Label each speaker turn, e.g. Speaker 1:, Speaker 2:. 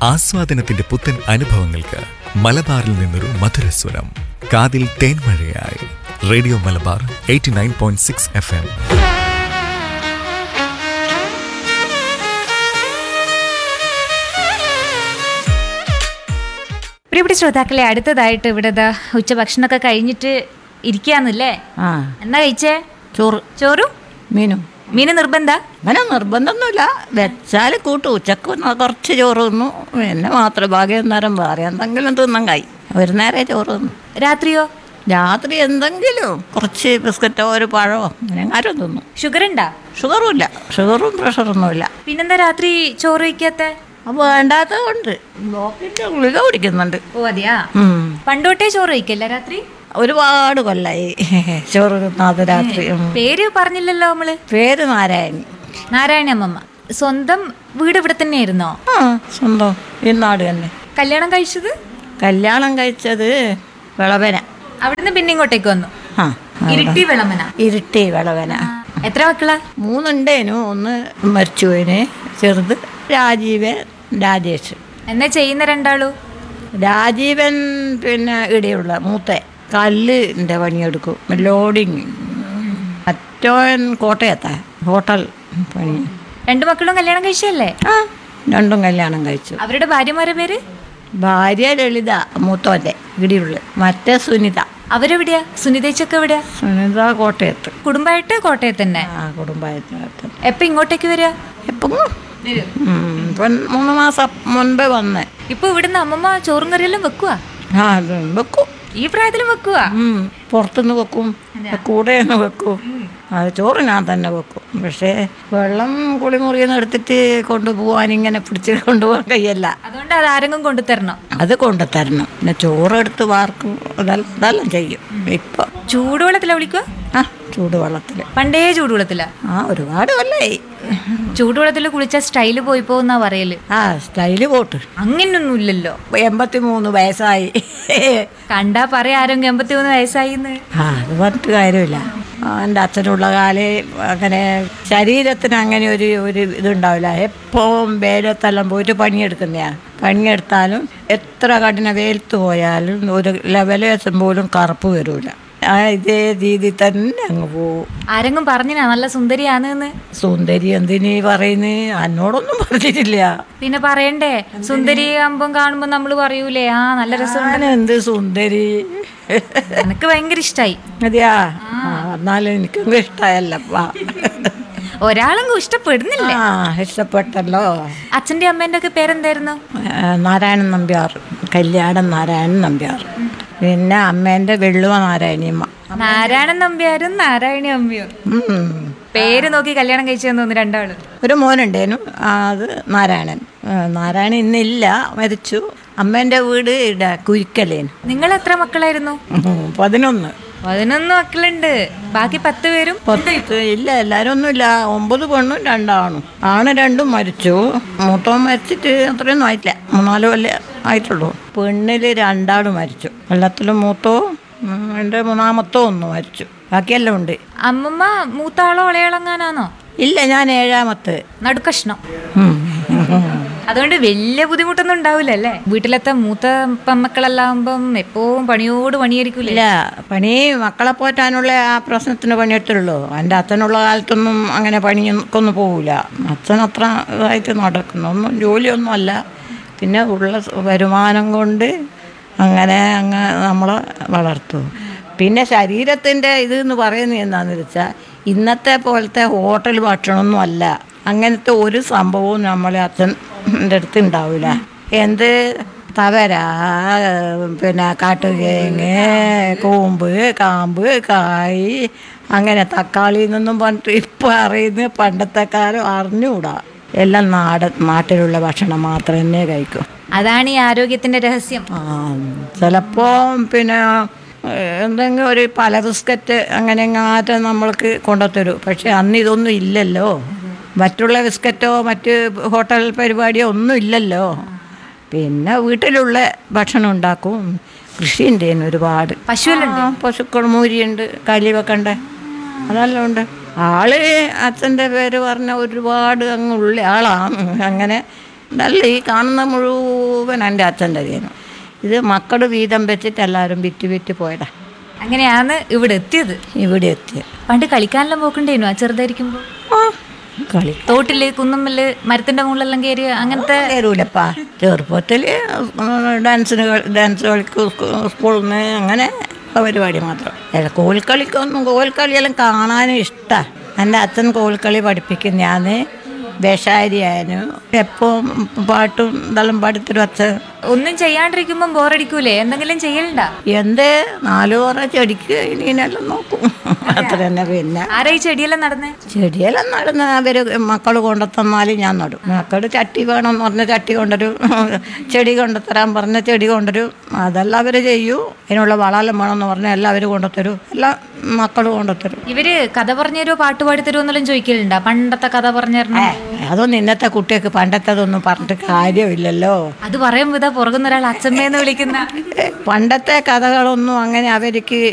Speaker 1: ആസ്വാദനത്തിന്റെ പുത്തൻ അനുഭവങ്ങൾക്ക് മലബാറിൽ നിന്നൊരു മധുരസ്വരം കാതിൽ തേൻമഴയായി radio Malabar eighty nine point six F M
Speaker 2: പ്രിയപ്പെട്ട ശ്രോതാക്കളെ അടുത്തതായിട്ട് ഇവിടെ ദാ ഉച്ചഭക്ഷണമൊക്കെ കഴിഞ്ഞിട്ട് ഇരിക്കാന്നല്ലേ
Speaker 3: ആ
Speaker 2: എന്നാ കഴിച്ചേ
Speaker 3: ചോറ്
Speaker 2: ചോറും
Speaker 3: മീനും
Speaker 2: മീന് നിർബന്ധ
Speaker 3: അങ്ങനെ നിർബന്ധമൊന്നുമില്ല വെച്ചാൽ കൂട്ടും ഉച്ചക്ക് ഒന്ന് കുറച്ച് ചോറ് തിന്നു പിന്നെ മാത്രം ഭാഗ്യം നേരം വേറെ എന്തെങ്കിലും തിന്നാൻ കായി ഒരു നേരെ ചോറ് തിന്നു
Speaker 2: രാത്രിയോ
Speaker 3: രാത്രി എന്തെങ്കിലും കുറച്ച് ബിസ്ക്കറ്റോ ഒരു പഴമോ അങ്ങനെ ആരും തിന്നു
Speaker 2: ഷുഗർ ഉണ്ടാ
Speaker 3: ഷുഗറും ഇല്ല ഷുഗറും പ്രഷറൊന്നുമില്ല
Speaker 2: പിന്നെന്താ രാത്രി ചോറ് വയ്ക്കാത്ത
Speaker 3: അപ്പോൾ വേണ്ടാത്തത് കൊണ്ട് ബ്ലോക്കിൻ്റെ ഗുളിക കുടിക്കുന്നുണ്ട്
Speaker 2: ഓ അതെയാ
Speaker 3: ഉം.
Speaker 2: പണ്ടോട്ടേ ചോറ് വയ്ക്കല്ല രാത്രി
Speaker 3: ഒരുപാട് കൊല്ലായി ചോറ് തിന്നാതെ രാത്രി ഉം.
Speaker 2: പേര് പറഞ്ഞില്ലല്ലോ നമ്മള്
Speaker 3: പേര് നാരായണി
Speaker 2: നാരായണ അമ്മമ്മ സ്വന്തം വീട് ഇവിടെ തന്നെയായിരുന്നോ
Speaker 3: ആ സ്വന്തം ഈ നാട് തന്നെ
Speaker 2: കല്യാണം കഴിച്ചത്
Speaker 3: കല്യാണം കഴിച്ചത് വിളവന
Speaker 2: അവിടുന്ന് പിന്നെ ഇങ്ങോട്ടേക്ക് വന്നു
Speaker 3: ആ
Speaker 2: ഇരുട്ടി വിളമന
Speaker 3: ഇരുട്ടി വിളവന
Speaker 2: എത്ര മക്കളാ
Speaker 3: മൂന്നുണ്ടേനു ഒന്ന് മരിച്ചുപോയിന് ചെറുത് രാജീവൻ രാജേഷ്
Speaker 2: എന്നാ ചെയ്യുന്ന രണ്ടാളു
Speaker 3: രാജീവൻ പിന്നെ ഇടയുള്ള മൂത്ത കല്ലിൻ്റെ പണിയെടുക്കും ലോഡിങ് മറ്റോൻ കോട്ടയത്താ ഹോട്ടൽ പണി
Speaker 2: രണ്ടു മക്കളും കല്യാണം കഴിച്ചല്ലേ
Speaker 3: ആ രണ്ടും കല്യാണം കഴിച്ചു
Speaker 2: അവരുടെ ഭാര്യമാരുടെ പേര്
Speaker 3: ഭാര്യ ലളിത മൂത്തോൻ്റെ ഇടിയുള്ള മറ്റേ സുനിത
Speaker 2: അവരെവിടെയാ സുനിതേച്ചൊക്കെ എവിടെയാ
Speaker 3: സുനിത കോട്ടയത്ത്
Speaker 2: കുടുംബമായിട്ട് കോട്ടയത്ത് തന്നെ
Speaker 3: ആ കുടുംബായത്തിനകത്ത്
Speaker 2: എപ്പൊ ഇങ്ങോട്ടേക്ക് വരിക
Speaker 3: എപ്പം ഇപ്പം മൂന്ന് മാസം മുൻപേ വന്നേ
Speaker 2: ഇപ്പൊ ഇവിടുന്ന് അമ്മമ്മ ചോറും കറിയെല്ലാം വെക്കുവാ
Speaker 3: ആ അത് വെക്കും
Speaker 2: ഈ പ്രായത്തിലും വെക്കുവാ
Speaker 3: ഉം, പുറത്തുനിന്ന് വെക്കും കൂടെ നിന്ന് വെക്കും അത് ചോറ് ഞാൻ തന്നെ വെക്കും പക്ഷേ വെള്ളം കുളിമുറിയിൽ നിന്ന് എടുത്തിട്ട് കൊണ്ടുപോകാൻ ഇങ്ങനെ പിടിച്ച് കൊണ്ടുപോകാൻ കഴിയല്ല
Speaker 2: അതുകൊണ്ട് അത് ആരെങ്കിലും കൊണ്ടു തരണം
Speaker 3: അത് കൊണ്ടുതരണം പിന്നെ ചോറെടുത്ത് വാർക്കും അതെല്ലാം അതെല്ലാം ചെയ്യും ഇപ്പം
Speaker 2: ചൂടുവെള്ളത്തിലാ വിളിക്കുക
Speaker 3: ആ ചൂടുവെള്ളത്തിൽ
Speaker 2: പണ്ടേ ചൂടുവെള്ളത്തിലാ
Speaker 3: ആ ഒരുപാട് കൊല്ലായി
Speaker 2: ചൂടുവെള്ളത്തിൽ കുളിച്ച സ്റ്റൈല് പോയി പോകുന്നാ പറയല്
Speaker 3: ആ സ്റ്റൈല് പോട്ട്
Speaker 2: അങ്ങനൊന്നും ഇല്ലല്ലോ
Speaker 3: എൺപത്തി മൂന്ന് വയസ്സായി
Speaker 2: കണ്ടാ പറയാ ആരെങ്കിലും എൺപത്തി മൂന്ന് വയസ്സായിന്ന്
Speaker 3: ആ അത് പറഞ്ഞിട്ട് കാര്യമില്ല ആ, എൻ്റെ അച്ഛനുള്ള കാലേ അങ്ങനെ ശരീരത്തിന് അങ്ങനെ ഒരു ഒരു ഇതുണ്ടാവില്ല എപ്പോഴും വേലത്തെല്ലാം പോയിട്ട് പണിയെടുക്കുന്നതാണ് പണിയെടുത്താലും എത്ര കഠിന വെയിലത്ത് പോയാലും ഒരു ലെവലേശം പോലും കറുപ്പ് വരില്ല ആ ഇതേ രീതി തന്നെ അങ്ങ് പോവും
Speaker 2: ആരെങ്കിലും പറഞ്ഞിനാ നല്ല സുന്ദരിയാന്ന്
Speaker 3: സുന്ദരി എന്തിനീ പറയുന്നത് എന്നോടൊന്നും പറഞ്ഞിട്ടില്ല
Speaker 2: പിന്നെ പറയണ്ടേ സുന്ദരി ആകുമ്പം കാണുമ്പോ നമ്മള് പറയൂലേ ആ നല്ല രസം
Speaker 3: ഞാൻ എന്ത് സുന്ദരി
Speaker 2: എനിക്ക് ഭയങ്കര ഇഷ്ടായി
Speaker 3: അതെയാ ആ, എന്നാലും എനിക്കൊന്നും ഇഷ്ടമായല്ലപ്പാ
Speaker 2: ഒരാളെങ്കിലും ഇഷ്ടപ്പെടുന്നില്ല
Speaker 3: ആ ഇഷ്ടപ്പെട്ടല്ലോ
Speaker 2: അച്ഛന്റെ അമ്മേന്റെ ഒക്കെ പേരെന്തായിരുന്നു
Speaker 3: ആ, നാരായണൻ നമ്പ്യാർ കല്യാണം നാരായണൻ നമ്പ്യാർ പിന്നെ അമ്മേൻ്റെ വെള്ളുവ നാരായണിയമ്മ
Speaker 2: നാരായണൻ നമ്പ്യാരും നാരായണി അമ്മിയും
Speaker 3: ഉം.
Speaker 2: പേര് നോക്കി കല്യാണം കഴിച്ചെന്ന് തോന്നുന്നു രണ്ടാള്
Speaker 3: ഒരു മോനുണ്ടേനു ആ, അത് നാരായണൻ ആ, നാരായണൻ ഇന്നില്ല മരിച്ചു അമ്മേൻ്റെ വീട് ഇവിടെ കുരിക്കലേനു
Speaker 2: നിങ്ങൾ എത്ര മക്കളായിരുന്നു
Speaker 3: ഉം, പതിനൊന്ന്
Speaker 2: പതിനൊന്ന് മക്കളുണ്ട് ബാക്കി പത്ത് പേരും
Speaker 3: പത്ത് ഇല്ല എല്ലാവരും ഒന്നുമില്ല ഒമ്പത് പെണ്ണും രണ്ടാണും ആണ് രണ്ടും മരിച്ചു മൂത്തവൻ മരിച്ചിട്ട് അത്രയൊന്നും ആയിട്ടില്ല മൂന്നാല് കൊല്ലം ആയിട്ടുള്ളൂ പെണ്ണിൽ രണ്ടാളും മരിച്ചു എല്ലാത്തിലും മൂത്തോ ഉം, എൻ്റെ മൂന്നാമത്തോ ഒന്ന് മരിച്ചു ബാക്കിയെല്ലാം ഉണ്ട്
Speaker 2: അമ്മമ്മ മൂത്താളോ ഇളയളങ്ങാനാണോ
Speaker 3: ഇല്ല ഞാൻ ഏഴാമത്ത്
Speaker 2: നടുക്കഷ്ണം
Speaker 3: ഉം.
Speaker 2: അതുകൊണ്ട് വലിയ ബുദ്ധിമുട്ടൊന്നും ഉണ്ടാവില്ല അല്ലേ വീട്ടിലത്തെ മൂത്ത പെമ്മക്കളെല്ലാം ആകുമ്പം എപ്പോഴും പണിയോട് പണിയായിരിക്കൂലേ
Speaker 3: ഇല്ല പണി മക്കളെ പോറ്റാനുള്ള ആ പ്രശ്നത്തിന് പണിയെടുത്തുള്ളൂ എൻ്റെ അച്ഛനുള്ള കാലത്തൊന്നും അങ്ങനെ പണിയൊന്നും പോകില്ല അച്ഛൻ അത്ര ഇതായിട്ട് നടക്കുന്നു ഒന്നും ജോലിയൊന്നും അല്ല പിന്നെ ഉള്ള വരുമാനം കൊണ്ട് അങ്ങനെ അങ്ങ് നമ്മളെ വളർത്തു പിന്നെ ശരീരത്തിൻ്റെ ഇത് എന്ന് പറയുന്നത് എന്താണെന്ന് വെച്ചാൽ ഇന്നത്തെ പോലത്തെ ഹോട്ടൽ ഭക്ഷണമൊന്നും അല്ല അങ്ങനത്തെ ഒരു സംഭവവും നമ്മളെ അച്ഛൻ്റെ അടുത്ത് ഉണ്ടാവില്ല എന്ത് തവര പിന്നെ കാട്ടുകേങ്ങ് കൂമ്പ് കാമ്പ് കായ് അങ്ങനെ തക്കാളി എന്നൊന്നും പറഞ്ഞിട്ട് ഇപ്പം അറിയുന്ന പണ്ടത്തെ കാലം അറിഞ്ഞുകൂടാ എല്ലാം നാടൻ നാട്ടിലുള്ള ഭക്ഷണം മാത്രമേ കഴിക്കൂ
Speaker 2: അതാണ് ഈ ആരോഗ്യത്തിന്റെ രഹസ്യം
Speaker 3: ആ ചിലപ്പോൾ പിന്നെ ഏഹ്, എന്തെങ്കിലും ഒരു പല ബിസ്ക്കറ്റ് അങ്ങനെ എങ്ങാറ്റം നമ്മൾക്ക് കൊണ്ടുത്തരും പക്ഷെ അന്ന് ഇതൊന്നും ഇല്ലല്ലോ മറ്റുള്ള ബിസ്ക്കറ്റോ മറ്റ് ഹോട്ടൽ പരിപാടിയോ ഒന്നും ഇല്ലല്ലോ പിന്നെ വീട്ടിലുള്ള ഭക്ഷണം ഉണ്ടാക്കും കൃഷിയുണ്ട് ഇതിന് ഒരുപാട്
Speaker 2: പശുവെല്ലാം
Speaker 3: ആ, പശുക്കൾ മൂരിയുണ്ട് കലി വെക്കണ്ടേ അതെല്ലാം ഉണ്ട് ആള് അച്ഛൻ്റെ പേര് പറഞ്ഞ ഒരുപാട് അങ്ങ് ഉള്ള ആളാണ് അങ്ങനെ നല്ല ഈ കാണുന്ന മുഴുവൻ എൻ്റെ അച്ഛൻ്റെ കയ്യാണ് ഇത് മക്കൾ വീതം വെച്ചിട്ട് എല്ലാവരും വിറ്റ് വിറ്റ് പോയതാ
Speaker 2: അങ്ങനെയാണ് ഇവിടെ എത്തിയത്
Speaker 3: ഇവിടെ എത്തിയ
Speaker 2: പണ്ട് കളിക്കാനെല്ലാം പോക്കണ്ടേനു ആ ചെറുതായിരിക്കുമ്പോ
Speaker 3: ആ കളി
Speaker 2: തോട്ടില് കുന്നമ്മല് മരത്തിന്റെ മുകളിലെല്ലാം കയറി അങ്ങനത്തെ
Speaker 3: കയറൂലപ്പാ ചെറുപ്പത്തിൽ ഡാൻസിന് കളി- ഡാൻസ് കളിക്കും സ്കൂളിൽ നിന്ന് അങ്ങനെ ഉള്ള പരിപാടി മാത്രം അല്ല കോൽക്കളിക്കൊന്നും കോൽക്കളിയെല്ലാം കാണാനും ഇഷ്ടമാണ് എൻ്റെ അച്ഛൻ കോൽക്കളി പഠിപ്പിക്കും ഞാൻ വേഷാരിയായിരുന്നു എപ്പോൾ പാട്ടും ഇതെല്ലാം പാടിത്തരും അച്ഛൻ
Speaker 2: ഒന്നും ചെയ്യാണ്ടിരിക്കുമ്പം ബോറടിക്കൂലേ എന്തെങ്കിലും ചെയ്യലുണ്ടാ
Speaker 3: എന്ത് നാലു പറ ചെടിക്ക് ഇനിയെല്ലാം നോക്കും അത്ര തന്നെ പിന്നെ
Speaker 2: ആരാ ഈ ചെടിയെല്ലാം നടന്നേ
Speaker 3: ചെടിയെല്ലാം നടന്ന് അവർ മക്കൾ കൊണ്ടുത്തന്നാൽ ഞാൻ നടും മക്കൾ ചട്ടി വേണമെന്ന് പറഞ്ഞ ചട്ടി കൊണ്ടുവരും ചെടി കൊണ്ടുത്തരാൻ പറഞ്ഞ ചെടി കൊണ്ടുവരും അതെല്ലാം അവർ ചെയ്യൂ അതിനുള്ള വളമെല്ലാം വേണമെന്ന് പറഞ്ഞാൽ എല്ലാം അവർ കൊണ്ടുത്തരും എല്ലാം മക്കൾ കൊണ്ടുത്തരും
Speaker 2: ഇവര് കഥ പറഞ്ഞുതരോ പാട്ട് പാടിത്തരോ എന്നെല്ലാം ചോദിക്കലുണ്ടാ പണ്ടത്തെ കഥ പറഞ്ഞിരുന്നു
Speaker 3: ഏ, അതൊന്നും ഇന്നത്തെ കുട്ടികൾക്ക് പണ്ടത്തേതൊന്നും പറഞ്ഞിട്ട് കാര്യമില്ലല്ലോ
Speaker 2: അത് പറയുമ്പോ ഇതാ പുറകുന്ന ഒരാൾ അച്ഛമ്മേന്ന് വിളിക്കുന്ന
Speaker 3: പണ്ടത്തെ കഥകളൊന്നും അങ്ങനെ അവർക്ക്